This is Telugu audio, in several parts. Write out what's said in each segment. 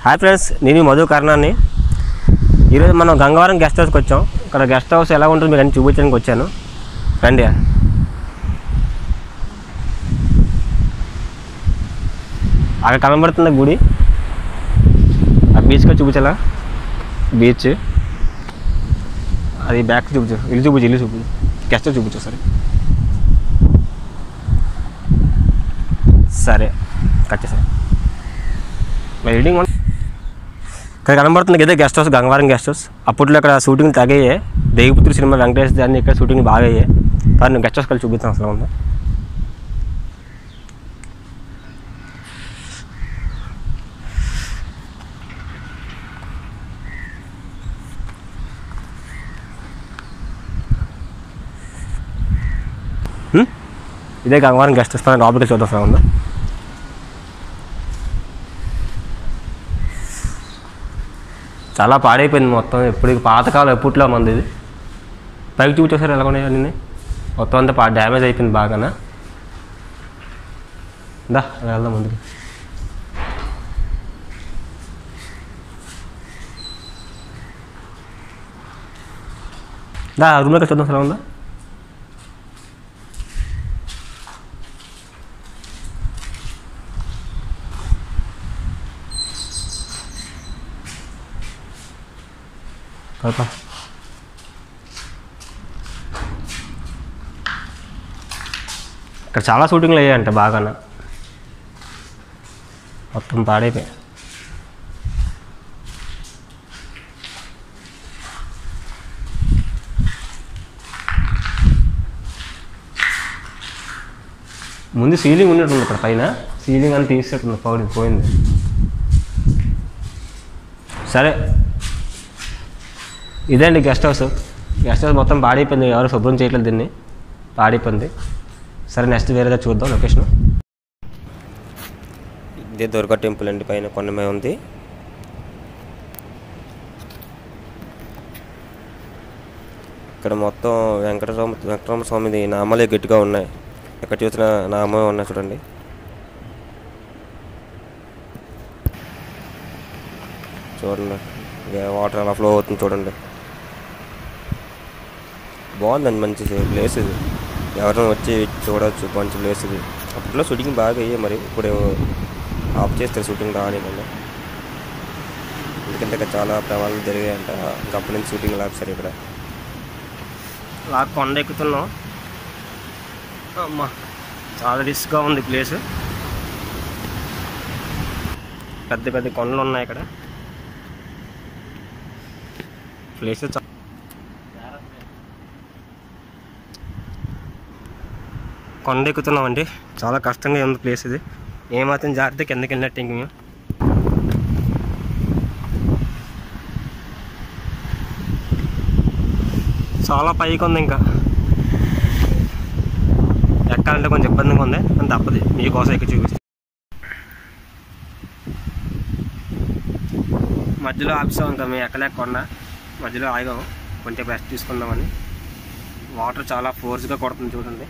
హాయ్ ఫ్రెండ్స్ నేను ఈ మధు కర్ణాన్ని ఈరోజు మనం గంగవరం గెస్ట్ హౌస్కి వచ్చాం ఇక్కడ గెస్ట్ హౌస్ ఎలా ఉంటుంది మీకు అన్ని చూపించడానికి వచ్చాను రండి అక్కడ కనబడుతున్న గుడి ఆ బీచ్గా చూపించాలా బీచ్ అది బ్యాక్ చూపించు ఇల్లు చూపించు ఇల్లు చూపించు గెస్ట్ హౌస్ చూపించు సరే సరే కట్ చేసాను వెల్డింగ్ వన్ ఇక్కడ కనబడుతుంది కదా guest house Gangavaram guest house అప్పట్లో ఇక్కడ షూటింగ్ తగ్గాయి దేవిపుత్రుడు సినిమా వెంకటేష్ దాన్ని ఇక్కడ షూటింగ్ బాగా అయ్యాయి కానీ గెస్ట్ హౌస్ కలిసి చూపిస్తాను అసలు ఉందా హ్మ్? ఇదే గంగవరం గెస్ట్ హౌస్ పైన లోపలికి చూద్దాం అసలు ఉందా చాలా పాడైపోయింది మొత్తం ఎప్పుడు పాతకాలం ఎప్పట్లో మంది ఇది పైకి చూపించేసారు ఎలా ఉన్నాయి అన్నీ మొత్తం అంతా పా డ్యామేజ్ అయిపోయింది బాగానా దా అలా వెళ్దాం ముందుకు దా రూమ్లోకి చూద్దాం అసలు ఉందా కలప ఇక్కడ చాలా షూటింగ్లు అయ్యాయంట బాగాన మొత్తం పాడైపోయాయి ముందు సీలింగ్ ఉన్నట్టుంది ఇక్కడ పైన సీలింగ్ అని తీసేటట్టుంది పౌడి పోయింది సరే ఇదండి గెస్ట్ హౌస్ గెస్ట్ హౌస్ మొత్తం పాడైపోయింది ఎవరు శుభ్రం చేయట్లేదు దీన్ని పాడైపోయింది సరే నెక్స్ట్ వేరేగా చూద్దాం లొకేషన్ ఇదే దుర్గా టెంపుల్ అండి పైన కొండ మీద ఉంది ఇక్కడ మొత్తం వెంకటరామ వెంకటరామ స్వామిది నామాలే గట్టిగా ఉన్నాయి ఎక్కడ చూసిన నామమే ఉన్నాయి చూడండి చూడండి ఇక వాటర్ అలా ఫ్లో అవుతుంది చూడండి బాగుందండి మంచి ప్లేస్ ఇది ఎవరైనా వచ్చి చూడవచ్చు మంచి ప్లేస్ ఇది అప్పట్లో షూటింగ్ బాగా అయ్యాయి మరి ఇప్పుడు ఆఫ్ చేస్తారు షూటింగ్ రాని మళ్ళీ ఎందుకంటే ఇక్కడ చాలా ప్రమాదాలు జరిగాయంట ఇంకా అప్పటి నుంచి షూటింగ్ ఆపుతారు ఇక్కడ అలా కొండ ఎక్కుతున్నాం అమ్మా చాలా రిస్క్గా ఉంది ప్లేస్ పెద్ద పెద్ద కొండలు ఉన్నాయి ఇక్కడ ప్లేస్ చా- కొండ ఎక్కుతున్నామండి చాలా కష్టంగా ఉంది ప్లేస్ ఇది ఏమాత్రం జాగ్రత్త కిందకి వెళ్ళినట్టు ఇంక మేము చాలా పైకి ఉంది ఇంకా ఎక్కాలంటే కొంచెం ఇబ్బందిగా ఉంది అని తప్పదు మీకోసం ఎక్కి చూపిస్తాను మధ్యలో ఆపిస్తాం ఇంకా మేము ఎక్కలేకుండా మధ్యలో ఆగాం కొంచెం రెస్ట్ తీసుకుందామని వాటర్ చాలా ఫోర్స్గా కొడుతుంది చూడండి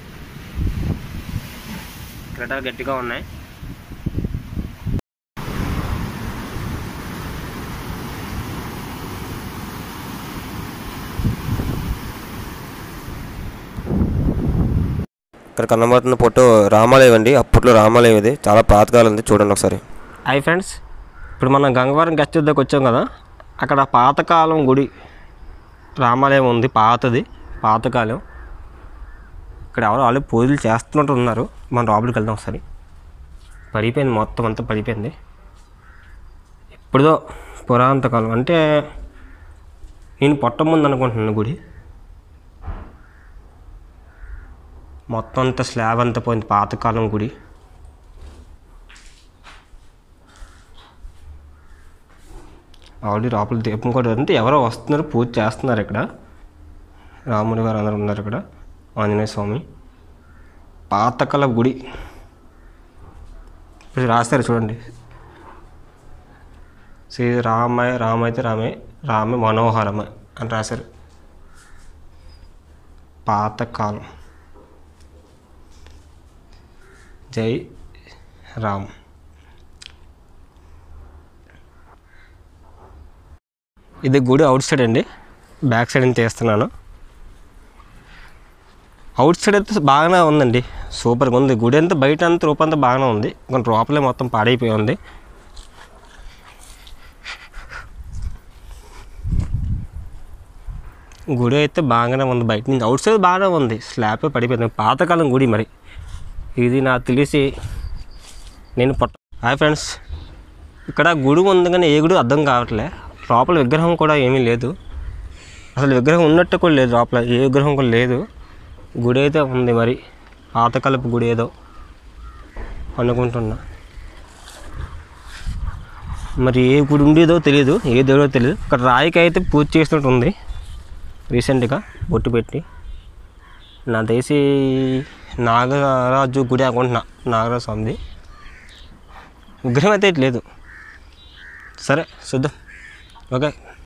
ఇక్కడ గట్టిగా ఉన్నాయి ఇక్కడ కనబడుతున్న ఫోటో రామాలయం అండి అప్పట్లో రామాలయం ఇది చాలా పాతకాలం ఉంది చూడండి ఒకసారి హాయ్ ఫ్రెండ్స్ ఇప్పుడు మనం గంగవరం గెస్ట్ దగ్గరకు వచ్చాం కదా అక్కడ పాతకాలం గుడి రామాలయం ఉంది పాతది పాతకాలం ఇక్కడ ఎవరో వాళ్ళు పూజలు చేస్తున్నట్టు ఉన్నారు మనం లోపలికి వెళ్దాం ఒకసారి పడిపోయింది మొత్తం అంతా పడిపోయింది ఎప్పుడుదో పురాతన కాలం అంటే నేను పొట్ట ముందు అనుకుంటున్నాను గుడి మొత్తం అంతా స్లాబ్ అంతా పోయింది పాతకాలం గుడి ఆల్రెడీ లోపల దీపం కూడా అంటే ఎవరో వస్తున్నారు పూజ చేస్తున్నారు ఇక్కడ రాముడి గారు అందరూ ఉన్నారు ఇక్కడ ఆంజనేయ స్వామి పాతకాల గుడి ఇప్పుడు రాస్తారు చూడండి శ్రీ రామయ్య రామైతే రామే రామే మనోహరమే అని రాశారు పాతకాలం జై రామ్ ఇది గుడి అవుట్ సైడ్ అండి బ్యాక్ సైడ్ నుంచి తీస్తున్నాను అవుట్ సైడ్ అయితే బాగానే ఉందండి సూపర్గా ఉంది గుడి అంతా బయట అంతా రూపంతా బాగానే ఉంది కానీ లోపలే మొత్తం పాడైపోయి ఉంది గుడి అయితే బాగానే ఉంది బయట నుంచి అవుట్ సైడ్ బాగానే ఉంది స్లాబ్ పడిపోయింది పాతకాలం గుడి మరి ఇది నాకు తెలిసి నేను పొట్ట హాయ్ ఫ్రెండ్స్ ఇక్కడ గుడి ఉంది కానీ ఏ గుడి అర్థం కావట్లే లోపల విగ్రహం కూడా ఏమీ లేదు అసలు విగ్రహం ఉన్నట్టు కూడా లేదు లోపల ఏ విగ్రహం కూడా లేదు గుడి అయితే ఉంది మరి పాతకాలపు గుడి ఏదో అనుకుంటున్నా మరి ఏ గుడి ఉండేదో తెలియదు ఏ దేవుడో తెలియదు ఇక్కడ రాయికి అయితే పూజ చేసినట్టు ఉంది రీసెంట్గా బొట్టు పెట్టి నా తెలిసి నాగరాజు గుడి అనుకుంటున్నా నాగరాజు స్వామిది విగ్రహం అయితే లేదు సరే చూద్దాం ఓకే